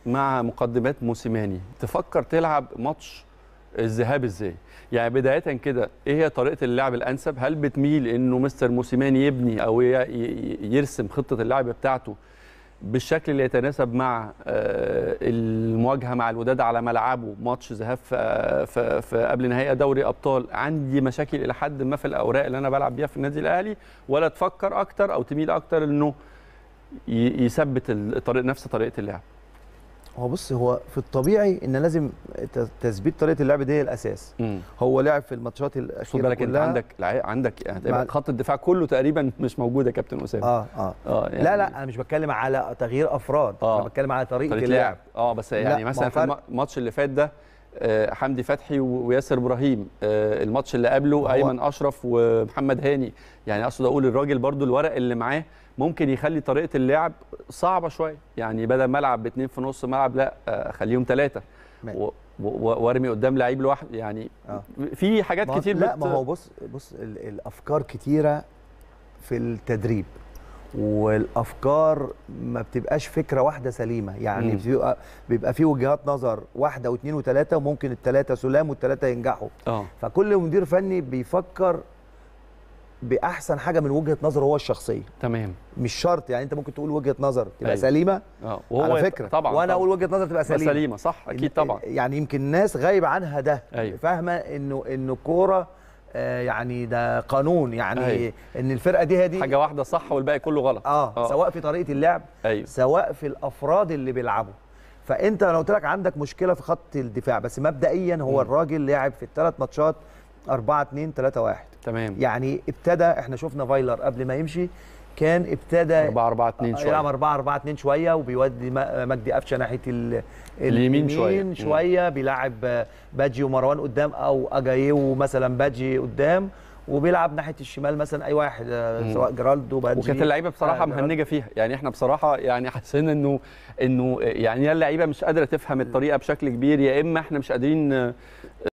مع مقدمات موسيماني تفكر تلعب ماتش الذهاب ازاي يعني بدايه كده ايه هي طريقه اللعب الانسب هل بتميل انه مستر موسيماني يبني او ي- ي- يرسم خطه اللعب بتاعته بالشكل اللي يتناسب مع آه، المواجهه مع الوداد على ملعبه ماتش ذهاب في, في, في قبل نهائي دوري ابطال عندي مشاكل الى حد ما في الاوراق اللي انا بلعب بيها في النادي الاهلي ولا تفكر اكتر او تميل اكتر انه ي- يثبت الطريق نفس طريقه اللعب هو بص هو في الطبيعي ان لازم ت- تثبيت طريقه اللعب دي هي الاساس امم هو لعب في الماتشات خد الاخيره بالك انت كلها عندك الع- عندك يعني مع- خط الدفاع كله تقريبا مش موجود يا كابتن اسامه اه اه اه يعني لا لا انا مش بتكلم على تغيير افراد آه. انا بتكلم على طريقه, طريقه اللعب لعب اه بس لا، يعني ما مثلا هو في فرق. الماتش اللي فات ده آه، حمدي فتحي و- وياسر ابراهيم آه، الماتش اللي قبله هو- ايمن اشرف ومحمد هاني يعني اقصد اقول الراجل برضو الورق اللي معاه ممكن يخلي طريقه اللعب صعبه شويه يعني بدل ما العب باثنين في نص ملعب لا آه، خليهم ثلاثه ما- وارمي قدام لعيب لوحده يعني آه. في حاجات ما هو- كتير لا بت- ما هو بص بص ال- الافكار كتيره في التدريب والافكار ما بتبقاش فكره واحده سليمه يعني مم. بيبقى بيبقى في وجهات نظر واحده واثنين وثلاثه وممكن الثلاثه سلام والثلاثه ينجحوا اه فكل مدير فني بيفكر باحسن حاجه من وجهه نظره هو الشخصيه تمام مش شرط يعني انت ممكن تقول وجهه نظر تبقى أيوة. سليمه اه على فكره طبعا وانا طبعاً. اقول وجهه نظر تبقى تبقى سليمه سليمه صح اكيد طبعا يعني يمكن الناس غايب عنها ده أيوة. فاهمه انه انه الكوره آه، يعني ده قانون يعني أيوة. ان الفرقه دي هي دي حاجه واحده صح والباقي كله غلط اه, آه. سواء في طريقه اللعب ايوه سواء في الافراد اللي بيلعبوا فانت لو قلت لك عندك مشكله في خط الدفاع بس مبدئيا هو مم. الراجل لعب في الثلاث ماتشات 4 2 3 1 تمام يعني ابتدى احنا شفنا فايلر قبل ما يمشي كان ابتدى 4 4 2 شويه يلعب 4 4 2 شويه وبيودي م- مجدي قفشه ناحيه ال- اليمين شوية. مم. شويه بيلعب باجي ومروان قدام او اجايو مثلا باجي قدام وبيلعب ناحيه الشمال مثلا اي واحد آه، مم. سواء جرالدو باجي وكانت اللعيبه بصراحه آه، مهنجه فيها يعني احنا بصراحه يعني حسينا انه انه يعني يا اللعيبه مش قادره تفهم الطريقه بشكل كبير يا اما احنا مش قادرين